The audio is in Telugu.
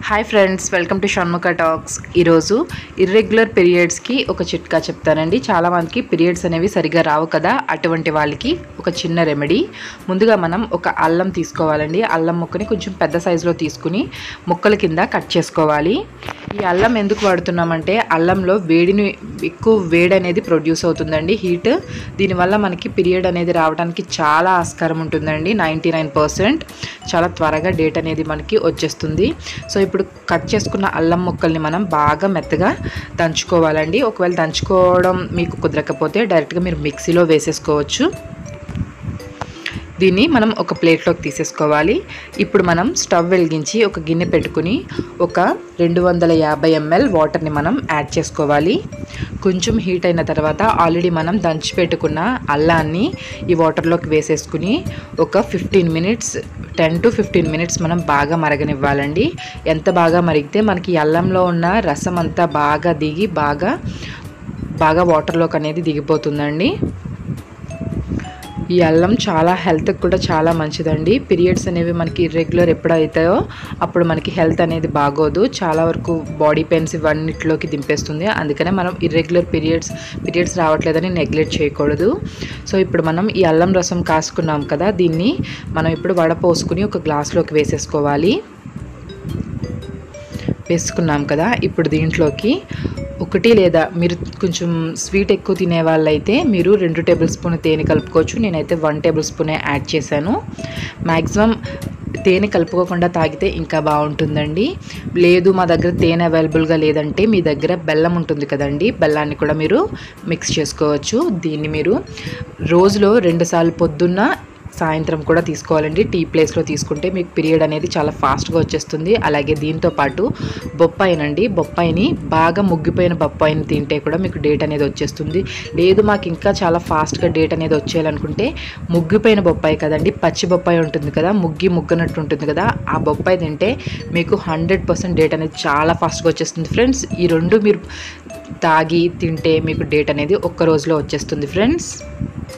hi friends welcome to Shanmukha talks ఈరోజు ఇర్రెగ్యులర్ పీరియడ్స్కి ఒక చిట్కా చెప్తానండి చాలా మందికి పీరియడ్స్ అనేవి సరిగా రావు కదా అటువంటి వాళ్ళకి ఒక చిన్న రెమెడీ ముందుగా మనం ఒక అల్లం తీసుకోవాలండి అల్లం ముక్కని కొంచెం పెద్ద సైజులో తీసుకుని ముక్కల కింద కట్ చేసుకోవాలి ఈ అల్లం ఎందుకు వాడుతున్నామంటే అల్లంలో వేడిని ఎక్కువ వేడి అనేది ప్రొడ్యూస్ అవుతుందండి హీట్ దీనివల్ల మనకి పీరియడ్ అనేది రావడానికి చాలా ఆస్కారం ఉంటుందండి నైంటీ నైన్ పర్సెంట్ చాలా త్వరగా డేట్ అనేది మనకి వచ్చేస్తుంది సో ఇప్పుడు కట్ చేసుకున్న అల్లం ముక్కల్ని మనం బాగా మెత్తగా దంచుకోవాలండి ఒకవేళ దంచుకోవడం మీకు కుదరకపోతే డైరెక్ట్గా మీరు మిక్సీలో వేసేసుకోవచ్చు దీన్ని మనం ఒక ప్లేట్లోకి తీసేసుకోవాలి ఇప్పుడు మనం స్టవ్ వెలిగించి ఒక గిన్నె పెట్టుకుని ఒక రెండు వందల యాభై ఎంఎల్ వాటర్ని మనం యాడ్ చేసుకోవాలి కొంచెం హీట్ అయిన తర్వాత ఆల్రెడీ మనం దంచి పెట్టుకున్న అల్లాన్ని ఈ వాటర్లోకి వేసేసుకుని ఒక fifteen minutes ten to fifteen minutes మనం బాగా మరగనివ్వాలండి ఎంత బాగా మరిగితే మనకి ఈ అల్లంలో ఉన్న రసం అంతా బాగా దిగి బాగా బాగా వాటర్లోకి అనేది దిగిపోతుందండి ఈ అల్లం చాలా హెల్త్కి కూడా చాలా మంచిదండి పీరియడ్స్ అనేవి మనకి ఇర్రెగ్యులర్ ఎప్పుడు అవుతాయో అప్పుడు మనకి హెల్త్ అనేది బాగోదు చాలా వరకు బాడీ పెయిన్స్ ఇవన్నిటిలోకి దింపేస్తుంది అందుకనే మనం ఇర్రెగ్యులర్ పీరియడ్స్ పీరియడ్స్ రావట్లేదని నెగ్లెక్ట్ చేయకూడదు సో ఇప్పుడు మనం ఈ అల్లం రసం కాసుకున్నాం కదా దీన్ని మనం ఇప్పుడు వడపోసుకుని ఒక గ్లాస్లోకి వేసేసుకోవాలి వేసుకున్నాం కదా ఇప్పుడు దీంట్లోకి ఒకటి లేదా మీరు కొంచెం స్వీట్ ఎక్కువ తినే వాళ్ళైతే మీరు రెండు టేబుల్ స్పూన్ తేనె కలుపుకోవచ్చు నేనైతే వన్ టేబుల్ స్పూనే యాడ్ చేశాను మ్యాక్సిమం తేనె కలుపుకోకుండా తాగితే ఇంకా బాగుంటుందండి లేదు మా దగ్గర తేనె అవైలబుల్గా లేదంటే మీ దగ్గర బెల్లం ఉంటుంది కదండి బెల్లాన్ని కూడా మీరు మిక్స్ చేసుకోవచ్చు దీన్ని మీరు రోజులో రెండుసార్లు పొద్దున్న సాయంత్రం కూడా తీసుకోవాలండి టీ ప్లేస్లో తీసుకుంటే మీకు పీరియడ్ అనేది చాలా ఫాస్ట్గా వచ్చేస్తుంది అలాగే దీంతో పాటు బొప్పాయినండి బొప్పాయిని బాగా ముగ్గిపోయిన బొప్పాయిని తింటే కూడా మీకు డేట్ అనేది వచ్చేస్తుంది లేదు మాకు ఇంకా చాలా ఫాస్ట్గా డేట్ అనేది వచ్చేయాలనుకుంటే ముగ్గిపోయిన బొప్పాయి కదండి పచ్చి బొప్పాయి ఉంటుంది కదా ముగ్గి ముగ్గనట్టు ఉంటుంది కదా ఆ బొప్పాయి తింటే మీకు హండ్రెడ్ పర్సెంట్ డేట్ అనేది చాలా ఫాస్ట్గా వచ్చేస్తుంది ఫ్రెండ్స్ ఈ రెండు మీరు తాగి తింటే మీకు డేట్ అనేది ఒక్క రోజులో వచ్చేస్తుంది ఫ్రెండ్స్